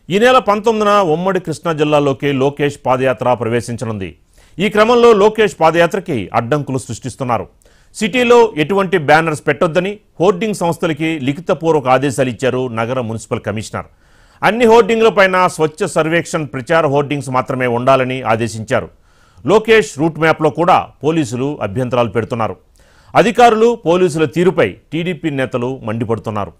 ఈ నెల పంతొమ్మిదిన ఉమ్మడి కృష్ణా జిల్లాలోకి లోకేష్ పాదయాత్ర ప్రవేశించనుంది ఈ క్రమంలో లోకేష్ పాదయాత్రకి అడ్డంకులు సృష్టిస్తున్నారు సిటీలో ఎటువంటి బ్యానర్స్ పెట్టొద్దని హోర్డింగ్ సంస్థలకి లిఖితపూర్వక ఆదేశాలు ఇచ్చారు నగర మున్సిపల్ కమిషనర్ అన్ని హోర్డింగ్లపైన స్వచ్ఛ సర్వేక్షణ్ ప్రచార హోర్డింగ్స్ మాత్రమే ఉండాలని ఆదేశించారు లోకేష్ రూట్ మ్యాప్లో కూడా పోలీసులు అభ్యంతరాలు పెడుతున్నారు అధికారులు పోలీసుల తీరుపై టీడీపీ నేతలు మండిపడుతున్నారు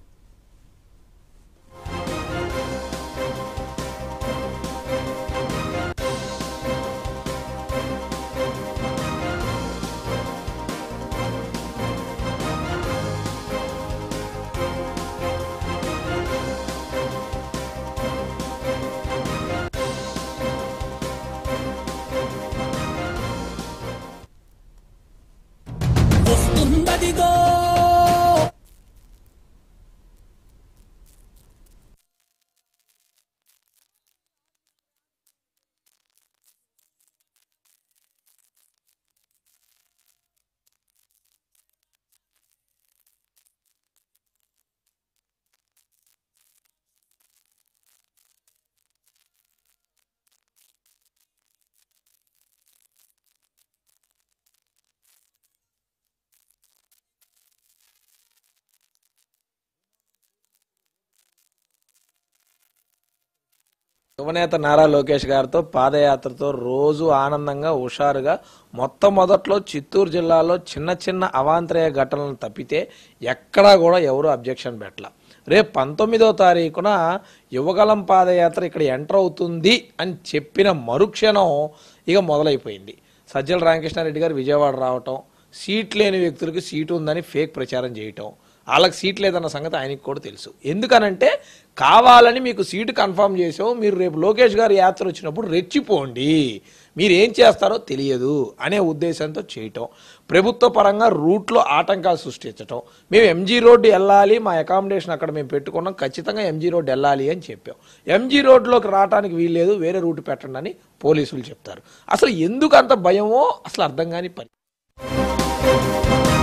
వస్తుందదిగో యువనేత నారా లోకేష్ గారితో పాదయాత్రతో రోజు ఆనందంగా హుషారుగా మొత్తం మొదట్లో చిత్తూరు జిల్లాలో చిన్న చిన్న అవాంతరేయ ఘటనలు తప్పితే ఎక్కడా కూడా ఎవరు అబ్జెక్షన్ పెట్టల రేపు పంతొమ్మిదో తారీఖున యువగలం పాదయాత్ర ఇక్కడ ఎంటర్ అవుతుంది అని చెప్పిన మరుక్షణం ఇక మొదలైపోయింది సజ్జల రామకృష్ణారెడ్డి గారు విజయవాడ రావటం సీట్ లేని వ్యక్తులకు సీటు ఉందని ఫేక్ ప్రచారం చేయటం వాళ్ళకి సీట్ లేదన్న సంగతి ఆయనకి కూడా తెలుసు ఎందుకనంటే కావాలని మీకు సీటు కన్ఫర్మ్ చేసావు మీరు రేపు లోకేష్ గారి యాత్ర వచ్చినప్పుడు రెచ్చిపోండి మీరు ఏం చేస్తారో తెలియదు అనే ఉద్దేశంతో చేయటం ప్రభుత్వ పరంగా రూట్లో ఆటంకాలు సృష్టించటం మేము ఎంజీ రోడ్డు వెళ్ళాలి మా అకామిడేషన్ అక్కడ మేము పెట్టుకున్నాం ఖచ్చితంగా ఎంజీ రోడ్డు వెళ్ళాలి అని చెప్పాం ఎంజీ రోడ్లోకి రావడానికి వీల్లేదు వేరే రూట్ పెట్టండి అని పోలీసులు చెప్తారు అసలు ఎందుకు అంత భయమో అసలు అర్థం కాని పని